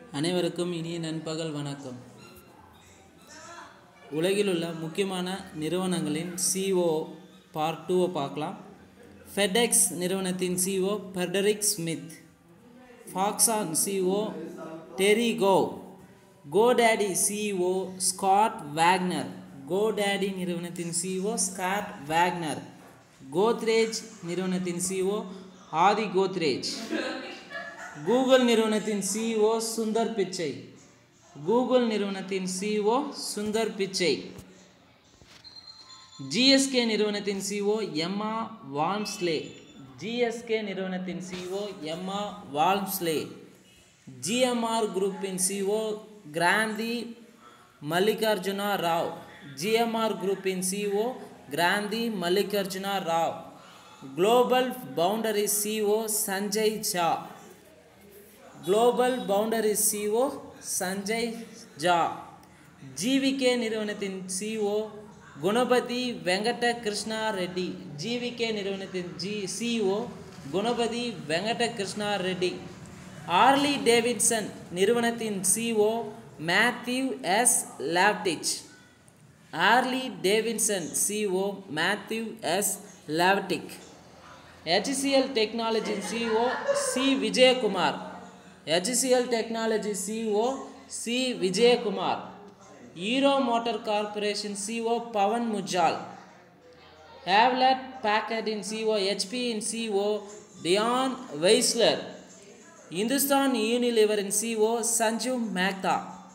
அனைவருக்கும் இனிய நண்பகல் வணக்கம் உலகில் உள்ள முக்கியமான நிறுவனங்களின் சிஓ பார்ட் டூவை பார்க்கலாம் ஃபெடெக்ஸ் நிறுவனத்தின் CEO Frederick Smith Foxconn CEO Terry Gou GoDaddy CEO Scott Wagner GoDaddy நிறுவனத்தின் சிஓ ஸ்காட் வேக்னர் கோத்ரேஜ் நிறுவனத்தின் சிஓ ஆதி கோத்ரேஜ் கூகுள் நிறுவனத்தின் சிஓ சுந்தர் பிச்சை கூகுள் நிறுவனத்தின் சிஓ சுந்தர் பிச்சை ஜிஎஸ்கே நிறுவனத்தின் சிஓ எம்மா வால்ம்ஸ்லே ஜிஎஸ்கே நிறுவனத்தின் சிஓ எம்மா வால்ம்ஸ்லே ஜிஎம்ஆர் குரூப்பின் சிஓ கிராந்தி மல்லிகார்ஜுனா ராவ் ஜிஎம்ஆர் குரூப்பின் CEO Grandhi Mallikarjuna Rao Global Foundry CEO Sanjay Jha Global Foundry CEO Sanjay Jha GVK நிறுவனத்தின் சிஓ குணபதி வெங்கட கிருஷ்ணா ரெட்டி ஜிவிகே நிறுவனத்தின் G CEO Gunapati Venkata Krishna Reddy Harley Davidson நிறுவனத்தின் CEO Matthew S Levatich Harley Davidson CEO Matthew S Levatich HCL Technology CEO C Vijayakumar HCL Technology CEO C Vijayakumar Hero Motor Corporation CEO Pawan முஜால் Hewlett பேக்கர்டின் CEO ஹெச்பியின் CEO Dion Weisler Hindustan யூனிலிவரின் CEO Sanjiv Mehta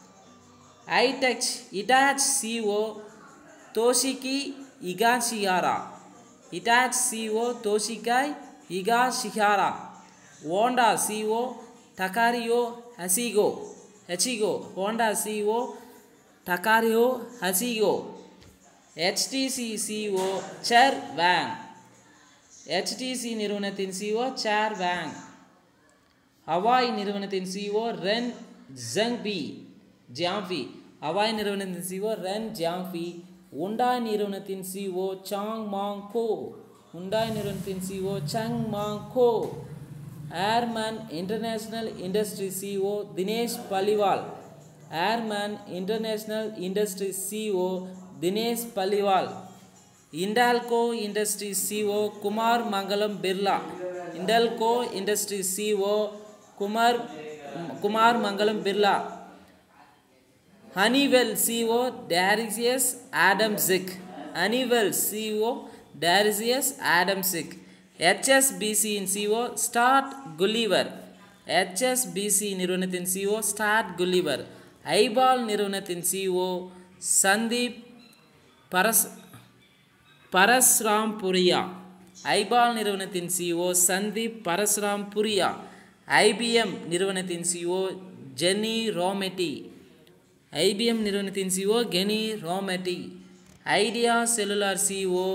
Hitachi Hitachi CEO Toshiaki Higashihara Hitachi CEO Toshiaki Higashihara Honda CEO Takahiro Hachigo Hachigo Honda CEO Takahiro Hachigo HTC CEO Cher Wang HTC நிறுவனத்தின் CEO Cher Wang Huawei நிறுவனத்தின் CEO Ren Zhengfei Zhengfei Huawei நிறுவனத்தின் CEO Ren Zhengfei Hyundai நிறுவனத்தின் CEO Chung Mong Koo Hyundai நிறுவனத்தின் CEO Chung Mong Koo Harman International industry CEO Dinesh Paliwal airman International industry CEO Dinesh Paliwal Hindalco industry CEO Kumar Mangalam Birla Hindalco industry CEO Kumar Kumar Mangalam Birla Honeywell CEO Darius Adamczyk Honeywell CEO Darius Adamczyk ஹெச்எஸ்பிசியின் CEO Stuart Gulliver HSBC நிறுவனத்தின் CEO Stuart Gulliver iBall நிறுவனத்தின் CEO Sandeep Paras Parasrampuria iBall நிறுவனத்தின் CEO Sandeep Parasrampuria IBM நிறுவனத்தின் CEO Ginni Rometty IBM நிறுவனத்தின் CEO Ginni Rometty Idea Cellular CEO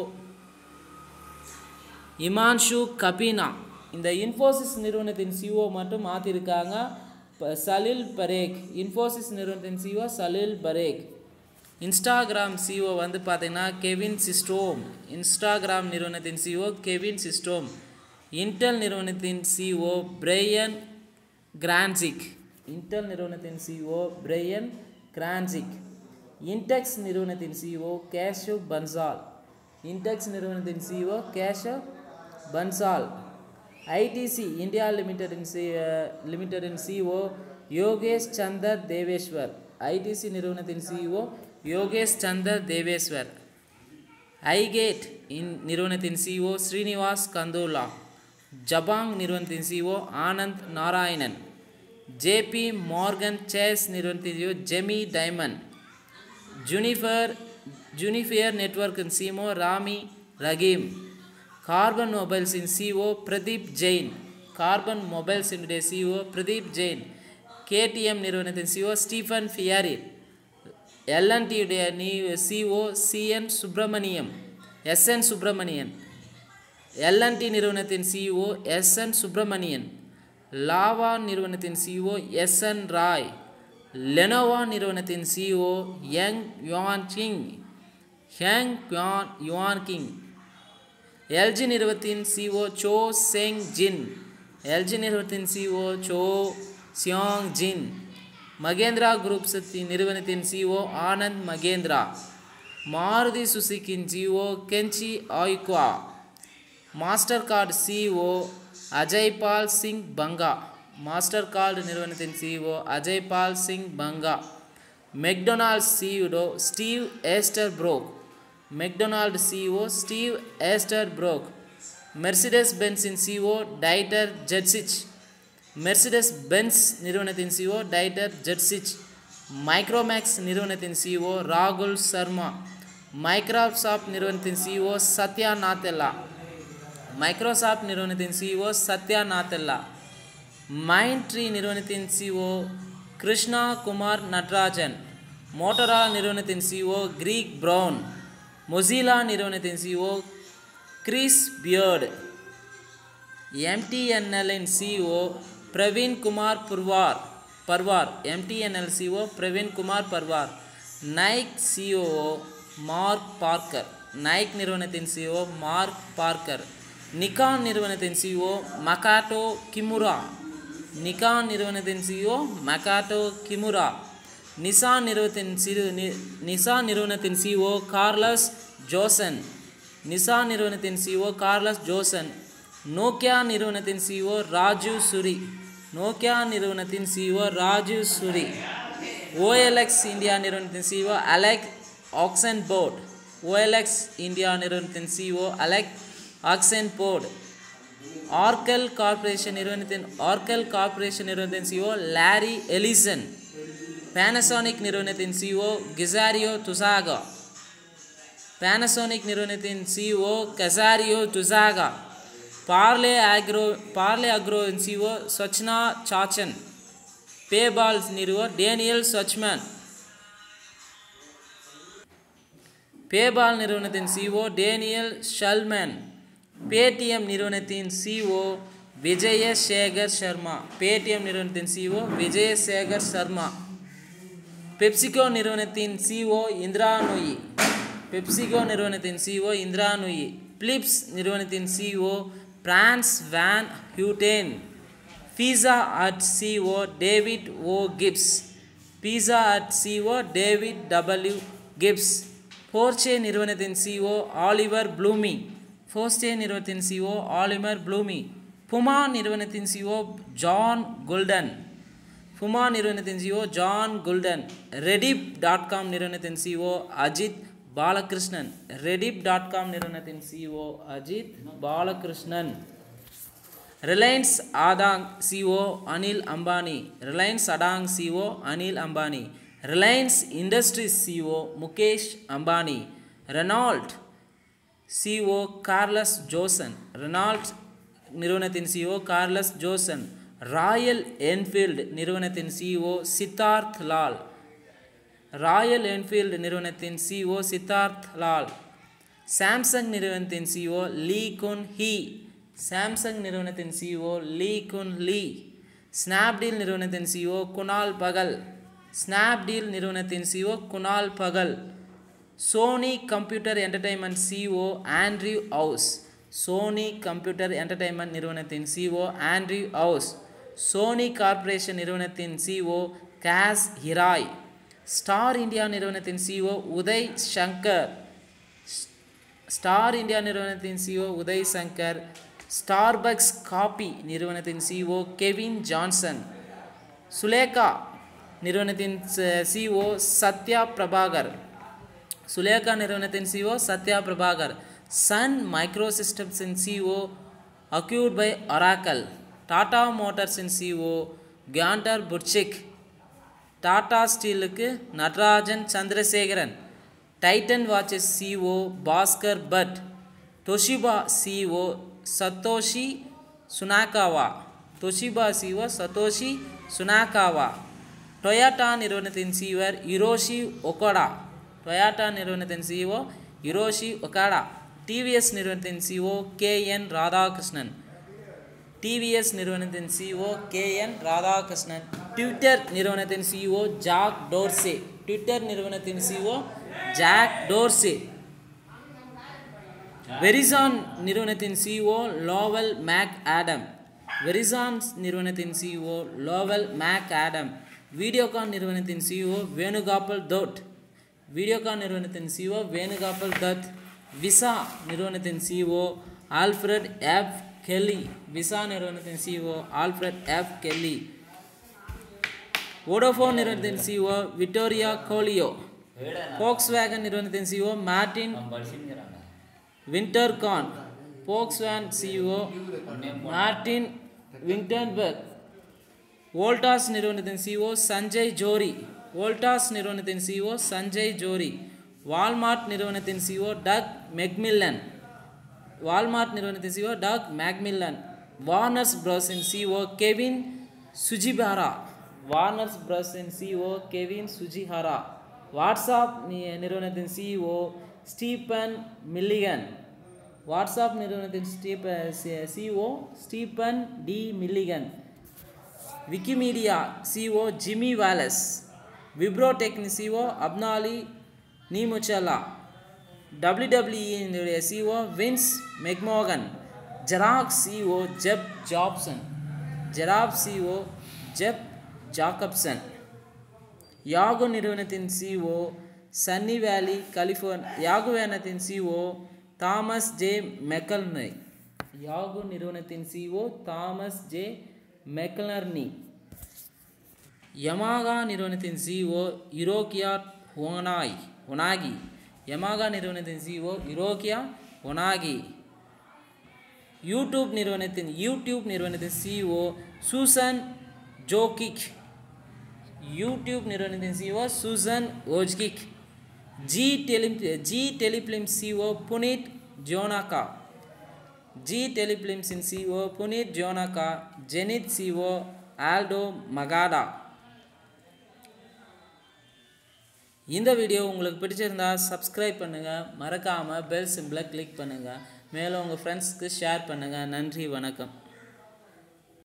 Himanshu Kapania இந்த இன்ஃபோசிஸ் நிறுவனத்தின் CO மட்டும் மாற்றிருக்காங்க சலில் பரேக் இன்ஃபோசிஸ் நிறுவனத்தின் CEO Salil Parekh Instagram CEO வந்து பார்த்தீங்கன்னா கெவின் சிஸ்டோம் இன்ஸ்டாகிராம் நிறுவனத்தின் சிஓ கெவின் சிஸ்டோம் இன்டெல் நிறுவனத்தின் சிஓ பிரையன் கிரான்சிக் இன்டெல் நிறுவனத்தின் சிஓ பிரையன் கிரான்சிக் இன்டெக்ஸ் நிறுவனத்தின் சிஓ கேஷவ் பன்சால் இன்டெக்ஸ் நிறுவனத்தின் CEO Keshav Bansal ITC India லிமிடெடின் சி லிமிடெடின் சிஓ யோகேஷ் சந்தர் தேவேஸ்வர் ஐடிசி நிறுவனத்தின் சிஓ யோகேஷ் சந்தர் தேவேஸ்வர் ஐகேட் இன் நிறுவனத்தின் சிஓ ஸ்ரீனிவாஸ் கந்தோலா ஜபாங் நிறுவனத்தின் CEO Anand Narayanan JP Morgan Chase நிறுவனத்தின் CEO Jamie diamond Juniper Juniper நெட்ஒர்க்கின் சிஓ ராமி ரகீம் கார்பன் மொபைல்ஸின் சிஓ பிரதீப் ஜெயின் கார்பன் மொபைல்ஸினுடைய சிஓ பிரதீப் ஜெயின் கேடிஎம் நிறுவனத்தின் சிஓ ஸ்டீஃபன் ஃபியாரி எல்என்டியுடைய நீ CEO CN Subramaniam SN Subrahmanyan LNT நிறுவனத்தின் சிஓ எஸ்என் சுப்பிரமணியன் லாவா நிறுவனத்தின் சிஓ எஸ்என் ராய் லெனோவா நிறுவனத்தின் CEO Yang Yuan Qing Hang Yuan Yuan Qing LG நிறுவனத்தின் CEO Cho Seong Jin LG நிறுவனத்தின் CEO Cho Seong Jin Mahindra groups நிறுவனத்தின் CEO Anand Mahindra Maruti சுசுக்கின் CO கென்ச்சி Ayukawa Master Card CEO Ajaypal Singh Banga Master Card நிறுவனத்தின் CEO Ajaypal Singh Banga McDonald's CEO Steve Easterbrook McDonald CEO Steve Easterbrook Mercedes பென்ஸின் CEO Dieter Zetsche Mercedes Benz நிறுவனத்தின் CEO Dieter Zetsche Micromax நிறுவனத்தின் CEO ராகுல் Sharma Microsoft நிறுவனத்தின் CEO Satya Nadella Microsoft நிறுவனத்தின் CEO Satya Nadella Mindtree நிறுவனத்தின் CEO Krishna Kumar Natarajan Motorola நிறுவனத்தின் CEO Greg Brown Mozilla நிறுவனத்தின் CEO Chris Beard எம்டிஎன்எல்லின் CO Praveen Kumar Purwar Purwar MTNL CEO Praveen Kumar Purwar Nike CEO Mark Parker Nike நிறுவனத்தின் சிஓ மார்க் பார்க்கர் நிக்கான் நிறுவனத்தின் சிஓ மகாட்டோ கிமுரா நிக்கான் நிறுவனத்தின் CEO Makoto Kimura Nissan நிறுவனத்தின் சிறு Nissan நிறுவனத்தின் சிஓ கார்லஸ் ஜோசன் நிசான் நிறுவனத்தின் CEO Carlos Ghosn Nokia நிறுவனத்தின் CEO Raju Suri Nokia நிறுவனத்தின் CEO Raju Suri OLX India நிறுவனத்தின் CEO Alec Oxenford OLX India நிறுவனத்தின் CEO Alec Oxenford Oracle Corporation நிறுவனத்தின் ஆர்கல் கார்ப்பரேஷன் நிறுவனத்தின் சிஓ லாரி எலிசன் பேனசோனிக் நிறுவனத்தின் CEO Kazuhiro Tsuga Panasonic நிறுவனத்தின் CEO Kazuhiro Tsuga Parle Agro Parle அக்ரோவின் CEO Schauna Chauhan PayPal நிறுவர் Daniel Schulman PayPal நிறுவனத்தின் CEO Daniel Schulman Paytm நிறுவனத்தின் CEO Vijayshekhar Sharma Paytm நிறுவனத்தின் CEO Vijayshekhar Sharma PepsiCo நிறுவனத்தின் சிஓ இந்திரா நொயி பெப்சிகோ நிறுவனத்தின் சிஓ இந்திரா நொயி பிலிப்ஸ் நிறுவனத்தின் CEO Frans van Houten Pizza Hut CEO David O Gibbs Pizza Hut CEO David W Gibbs Porsche நிறுவனத்தின் CO Oliver ப்ளூமி ஃபோஸ்டே நிறுவனத்தின் CO Oliver ப்ளூமி புமா நிறுவனத்தின் CEO John Gulden Puma நிறுவனத்தின் CEO John Gulden Rediff dot com நிறுவனத்தின் CEO Ajit Balakrishnan Rediff dot com நிறுவனத்தின் CEO Ajit Balakrishnan Reliance ADAG CEO Anil Ambani Reliance ADAG CEO Anil Ambani Reliance Industries CEO Mukesh Ambani Renault CEO Carlos Ghosn Renault நிறுவனத்தின் CEO Carlos Ghosn Royal Enfield நிறுவனத்தின் CEO Siddharth Lal Royal Enfield நிறுவனத்தின் CEO Siddharth Lal Samsung நிறுவனத்தின் CEO Lee Kun Hee Samsung நிறுவனத்தின் CEO Lee Kun Lee Snapdeal நிறுவனத்தின் CEO Kunal Bahl Snapdeal நிறுவனத்தின் CEO Kunal Bahl Sony Computer Entertainment CEO Andrew House Sony Computer Entertainment நிறுவனத்தின் CEO Andrew House Sony Corporation நிறுவனத்தின் CEO Kaz Hirai Star India நிறுவனத்தின் CEO Uday Shankar Star India நிறுவனத்தின் CEO Uday Shankar Starbucks coffee நிறுவனத்தின் CEO Kevin Johnson Sulekha நிறுவனத்தின் CEO Satya Prabhakar Sulekha நிறுவனத்தின் CEO Satya Prabhakar Sun Micro சிஸ்டம்ஸின் CEO acquired by Oracle Tata மோட்டார்ஸின் CEO Guenter Butschek Tata ஸ்டீலுக்கு Natarajan Chandrasekaran Titan watches CEO Bhaskar Bhat Toshiba CEO Satoshi Tsunakawa Toshiba CEO Satoshi Tsunakawa Toyota நிறுவனத்தின் CEO Hiroshi Okada Toyota நிறுவனத்தின் CEO Hiroshi Okada TVS நிறுவனத்தின் CEO K N Radhakrishnan TVS நிறுவனத்தின் CEO K N Radhakrishnan Twitter நிறுவனத்தின் CEO Jack Dorsey Twitter நிறுவனத்தின் CEO Jack Dorsey Verizon நிறுவனத்தின் CEO Lowell McAdam Verizon நிறுவனத்தின் CEO Lowell McAdam Videocon நிறுவனத்தின் CEO வேணுகாபால் Dhoot Videocon நிறுவனத்தின் CEO வேணுகாபால் Dhoot Visa நிறுவனத்தின் CEO Alfred F Kelly Visa நிறுவனத்தின் CEO Alfred F Kelly Vodafone நிறுவனத்தின் CEO Vittorio Colao Volkswagen நிறுவனத்தின் CEO Martin Winterkorn Volkswagen CEO Martin Winterkorn Voltas நிறுவனத்தின் CEO Sanjay Johri Voltas நிறுவனத்தின் CEO Sanjay Johri Walmart நிறுவனத்தின் CEO Doug McMillon Walmart நிறுவனத்தின் CEO Doug McMillon Warners ப்ரோஸின் CEO Kevin சுஜிபாரா Warners ப்ரோஸின் CEO Kevin Tsujihara WhatsApp நி- நிறுவனத்தின் சிஇஓ ஸ்டீபன் மில்லிகன் வாட்ஸ்அப் நிறுவனத்தின் ஸ்டீப CEO Stephen D Milligan Wikimedia CEO Jimmy Wales விப்ரோடெக்னி சிஓ அப்னாலி நீமுச்சலா டபிள்யூடபிள்யூஇனுடைய CEO Vince McMahon Xerox CEO Jeff Jacobson ஜெராப் சிஓ ஜெப் ஜாக்கப்சன் யாகு நிறுவனத்தின் CEO Sunnyvale California Yahoo நிறுவனத்தின் CEO Thomas J McInerney Yahoo நிறுவனத்தின் CEO Thomas J McInerney Yamaha நிறுவனத்தின் CEO Hiroyuki ஒனாய் Yanagi Yamaha நிறுவனத்தின் CEO Hiroyuki Yanagi YouTube நிறுவனத்தின் YouTube நிறுவனத்தின் CEO Susan Wojcicki YouTube நிறுவனத்தின் CEO Susan Wojcicki Zee டெலிம் Zee Telefilm CEO Punit ஜோனாகா G டெலிஃபிலிம்ஸின் CEO Punit Goenka Zenith CEO Aldo Magada இந்த வீடியோ உங்களுக்கு பிடிச்சிருந்தா சப்ஸ்கிரைப் பண்ணுங்கள் மறக்காமல் பெல் சிம்பிளை கிளிக் பண்ணுங்கள் மேலும் உங்கள் ஃப்ரெண்ட்ஸ்க்கு ஷேர் பண்ணுங்கள் நன்றி வணக்கம்